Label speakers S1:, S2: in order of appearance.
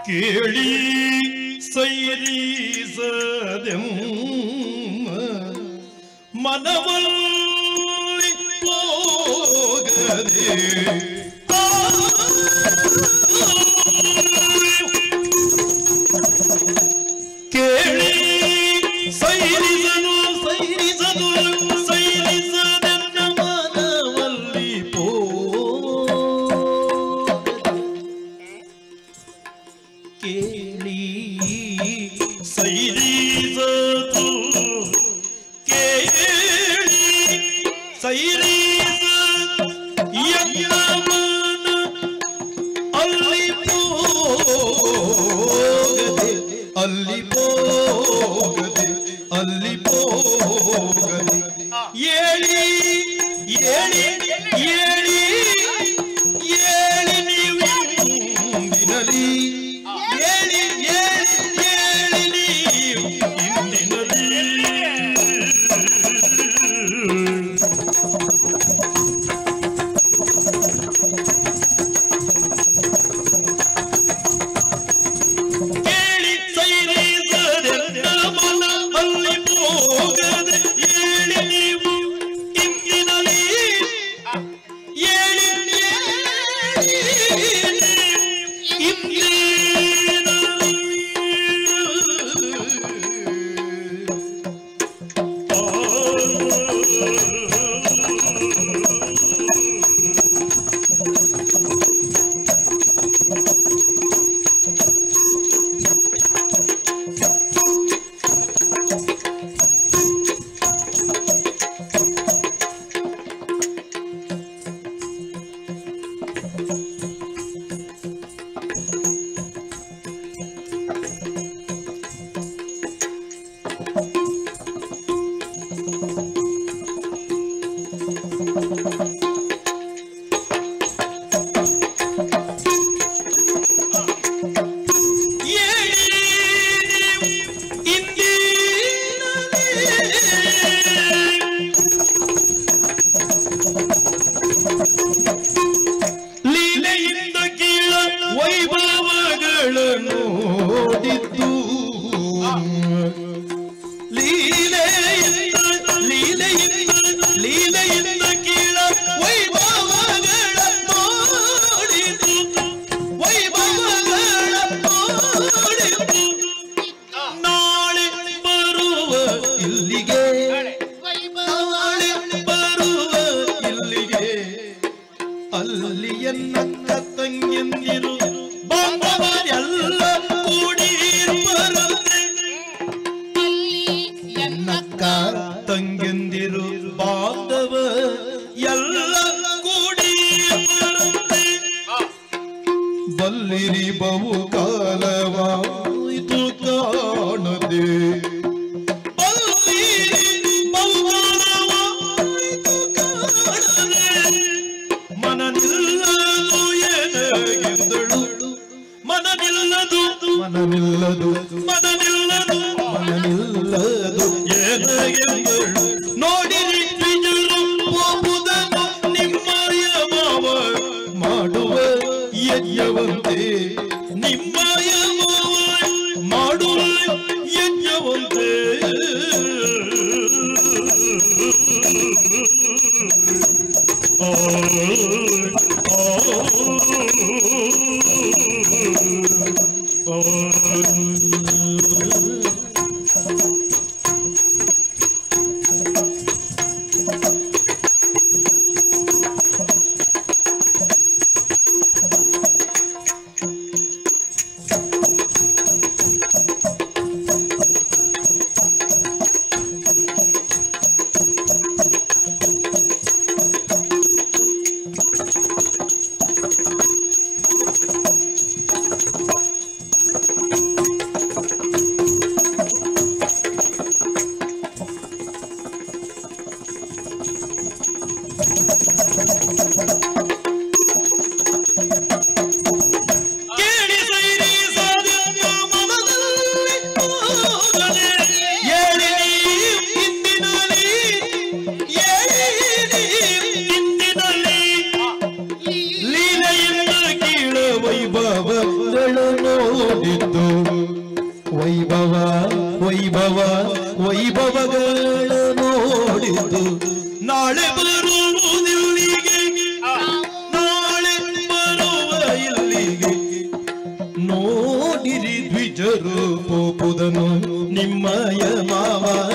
S1: ಕೇಳಿ ಸೈರಿಸದೆಂ ಮನವಲ್ಲಿ ಹೋಗದೆ ಕೇಳಿ ಸೈರಿಸನು ಸೈರಿಸನು ಸೈರಿಸದೆನ್ನ ಮನವಲ್ಲಿ ಹೋಗದೆ ಕೇಳಿ ಸೈರಿಸದು ಕೇಳಿ ಸೈರಿಸ ಯಜ್ಞಮನ ಅಲ್ಲಿ ಹೋಗದೆ ಅಲ್ಲಿ ಹೋಗದೆ ಅಲ್ಲಿ ಹೋಗದೆ ಏಳಿ ಏಳಿ ಏಳಿ ಏಳಿ ನೀವು ಇಂದಿನಲಿ ಏಳಿ ಏಳಿ ಏಳಿ ನೀವು ಇಂದಿನಲಿ ಕೇಳಿ ಸೈರಿಸದೆನ್ನ ಮನ ಅಲ್ಲಿ ಹೋಗದೆ ಏಳಿ ನೀವು ಇಂದಿನಲಿ ಏಳಿ ಲೀಲೆಯಿಂದ ಕೀಳ ವೈಭವಗಳನ್ನು ನೋಡಿದ್ದು ಲೀಲೆಯಿಂದ ಲೀಲೆಯಿಂದ ಲೀಲೆಯಿಂದ ಕೀಳ ವೈಭವಗಳನ್ನು ನೋಡಿದ್ದು ವೈಭವಗಳನ್ನು ನೋಡಿದ್ದು ನಾಳೆ ಬರುವ ಇಲ್ಲಿಗೆ ನಾಳೆ ಬರುವ ಇಲ್ಲಿಗೆ ಅಲ್ಲಿ ಎನ್ನಕ್ಕ ತಂಗಿಯಂದಿರು ಬಾಂಧವರೆಲ್ಲ ಕೂಡಿ ಬರುತ್ತೆ ಎನ್ನಕ್ಕ ತಂಗಿಯಂದಿರು ಬಾಂಧವ ಎಲ್ಲ ಕೂಡಿ ಬರುತ್ತೆ ಬಲ್ಲಿರಿ ಬಹು ಕಾಲವಾಯಿತು ಕಾಣದೆ ಬಲ್ಲಿರಿ ಬಹು ಕಾಲವಾಯಿತು ಕಾಣದೆ ಮನನಿಲ್ಲದು ಏನಾಗಿದ್ದಳು ಮನನಿಲ್ಲದು ಮನವಿಲ್ಲದು ಮನನಿಲ್ಲದು ಮನನಿಲ್ಲದು ಏನಾಗೆಂದಳು ನೋಡಿರಿ ದ್ವಿಜರು ಹೋಗುವುದನ್ನು ನಿಮ್ಮಯ ಮಾವ ಮಾಡುವ ಯಜ್ಞವಂತೆ ನಿಮ್ಮಯ ಮಾವ ಮಾಡುವ ಯಜ್ಞವಂತೆ ನೋಡಿದ್ದು ವೈಭವ ವೈಭವ ವೈಭವಗಳ ನೋಡಿದ್ದು ನಾಳೆ ಬರುವುದಿಲ್ಲಿಗೆ ನಾಳೆ ಬರುವ ಇಲ್ಲಿಗೆ ನೋಡಿರಿ ದ್ವಿಜರು ಪೋಪುದನು ನಿಮ್ಮಯ ಮಾವ